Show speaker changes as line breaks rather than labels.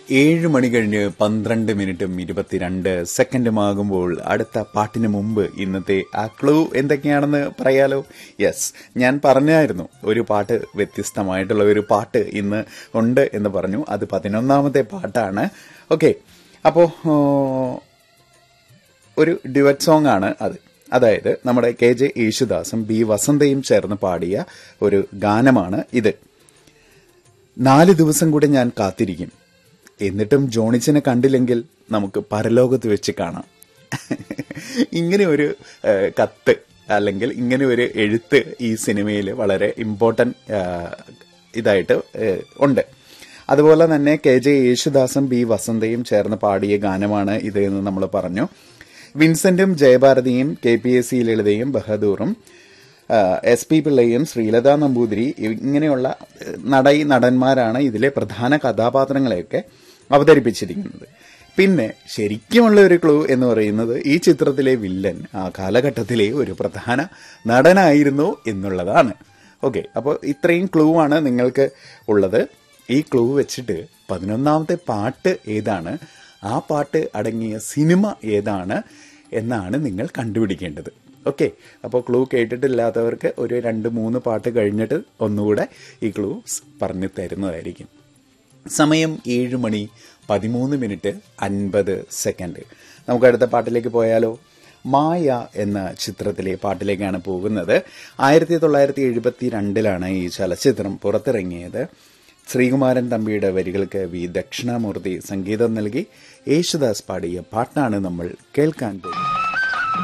ഏഴ് മണി കഴിഞ്ഞ് പന്ത്രണ്ട് മിനിറ്റും ഇരുപത്തിരണ്ട് സെക്കൻഡുമാകുമ്പോൾ അടുത്ത പാട്ടിന് മുമ്പ് ഇന്നത്തെ ആ ക്ലൂ എന്തൊക്കെയാണെന്ന് പറയാലോ യെസ് ഞാൻ പറഞ്ഞായിരുന്നു ഒരു പാട്ട് വ്യത്യസ്തമായിട്ടുള്ള ഒരു പാട്ട് ഇന്ന് ഉണ്ട് എന്ന് പറഞ്ഞു അത് പതിനൊന്നാമത്തെ പാട്ടാണ് ഓക്കെ അപ്പോൾ ഒരു ഡ്യുവറ്റ് സോങ് ആണ് അത് അതായത് നമ്മുടെ കെ ജെ യേശുദാസും ബി വസന്തയും ചേർന്ന് പാടിയ ഒരു ഗാനമാണ് ഇത് നാല് ദിവസം കൂടി ഞാൻ കാത്തിരിക്കും എന്നിട്ടും ജോണിച്ചിനെ കണ്ടില്ലെങ്കിൽ നമുക്ക് പരലോകത്ത് വെച്ച് കാണാം ഇങ്ങനെ ഒരു ഏഹ്, കത്ത് അല്ലെങ്കിൽ ഇങ്ങനെ ഒരു എഴുത്ത് ഈ സിനിമയിൽ വളരെ ഇമ്പോർട്ടൻ്റ് ഇതായിട്ട് ഏഹ്, ഉണ്ട് അതുപോലെ തന്നെ കെ ജെ യേശുദാസും ബി വസന്തയും ചേർന്ന് പാടിയ ഗാനമാണ് ഇത് എന്ന് നമ്മൾ പറഞ്ഞു വിൻസെന്റും ജയഭാരതിയും കെ പി എസ് സി ലളിതയും ബഹദൂറും എസ് പി പിള്ളയും ശ്രീലത നമ്പൂതിരി ഇങ്ങനെയുള്ള ഏഹ്, നടൈ നടന്മാരാണ് ഇതിലെ പ്രധാന കഥാപാത്രങ്ങളെയൊക്കെ അവതരിപ്പിച്ചിരിക്കുന്നത് പിന്നെ ശരിക്കുമുള്ള ഒരു ക്ലൂ എന്ന് പറയുന്നത് ഈ ചിത്രത്തിലെ വില്ലൻ ആ കാലഘട്ടത്തിലെ ഒരു പ്രധാന നടനായിരുന്നു എന്നുള്ളതാണ് ഓക്കെ അപ്പോൾ ഇത്രയും ക്ലൂ ആണ് നിങ്ങൾക്ക് ഉള്ളത് ഈ ക്ലൂ വെച്ചിട്ട് പതിനൊന്നാമത്തെ പാട്ട് ഏതാണ് ആ പാട്ട് അടങ്ങിയ സിനിമ ഏതാണ് എന്നാണ് നിങ്ങൾ കണ്ടുപിടിക്കേണ്ടത് ഓക്കെ അപ്പോൾ ക്ലൂ കേട്ടിട്ടില്ലാത്തവർക്ക് ഒരു രണ്ട് മൂന്ന് പാട്ട് കഴിഞ്ഞിട്ട് ഒന്നുകൂടെ ഈ ക്ലൂ പറഞ്ഞു തരുന്നതായിരിക്കും സമയം ഏഴ് മണി പതിമൂന്ന് മിനിറ്റ് അൻപത് സെക്കൻഡ് നമുക്ക് അടുത്ത പാട്ടിലേക്ക് പോയാലോ മായ എന്ന ചിത്രത്തിലെ പാട്ടിലേക്കാണ് പോകുന്നത് ആയിരത്തി തൊള്ളായിരത്തി എഴുപത്തി രണ്ടിലാണ് ഈ ചലച്ചിത്രം പുറത്തിറങ്ങിയത് ശ്രീകുമാരൻ തമ്പിയുടെ വരികൾക്ക് വി ദക്ഷിണാമൂർത്തി സംഗീതം നൽകി യേശുദാസ് പാടിയ പാട്ടാണ് നമ്മൾ കേൾക്കാൻ പോകുന്നത്